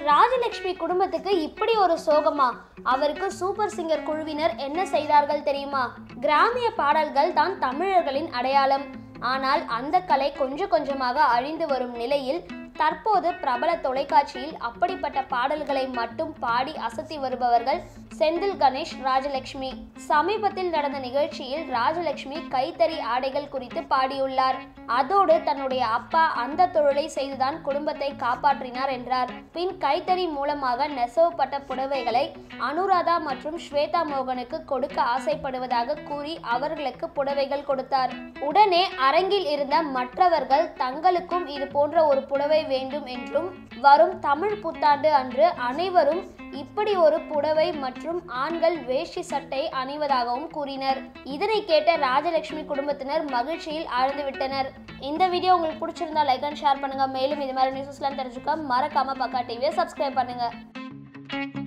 ராஜலட்சுமி குடும்பத்துக்கு இப்படி ஒரு சோகமா அவருக்கு சூப்பர் சிங்கர் குழுவினர் என்ன செய்தார்கள் தெரியுமா கிராமிய பாடல்கள் தான் தமிழர்களின் அடையாளம் ஆனால் அந்த கலை கொஞ்சம் கொஞ்சமாக அழிந்து வரும் நிலையில் தற்போது பிரபல தொலைக்காட்சியில் அப்படிப்பட்ட பாடல்களை மட்டும் பாடி அசத்தி வருபவர்கள் செந்தில் கணேஷ் ராஜலட்சுமி சமீபத்தில் நடந்த நிகழ்ச்சியில் ராஜலட்சுமி கைத்தறி ஆடைகள் குறித்து பாடியுள்ளார் அதோடு தன்னுடைய அப்பா அந்த தொழிலை செய்துதான் குடும்பத்தை காப்பாற்றினார் என்றார் பின் கைத்தறி மூலமாக நெசவுப்பட்ட புடவைகளை அனுராதா மற்றும் ஸ்வேதா மோகனுக்கு கொடுக்க ஆசைப்படுவதாக கூறி அவர்களுக்கு புடவைகள் கொடுத்தார் உடனே அரங்கில் இருந்த மற்றவர்கள் தங்களுக்கும் இது போன்ற ஒரு புடவை வேண்டும் என்றும் வரும் தமிழ் புத்தாண்டு அன்று அனைவரும் இப்படி ஒரு புடவை மற்றும் ஆண்கள் வேஷ்டி சட்டை அணிவதாகவும் கூறினர் இதனை கேட்ட ராஜலட்சுமி குடும்பத்தினர் மகிழ்ச்சியில் ஆழ்ந்துவிட்டனர் இந்த வீடியோ உங்களுக்கு பிடிச்சிருந்தா லைக் அண்ட் ஷேர் பண்ணுங்க மேலும் இது மாதிரி நியூஸ்லாம் தெரிஞ்சுக்க மறக்காம பக்கா டிவியை சப்ஸ்கிரைப் பண்ணுங்க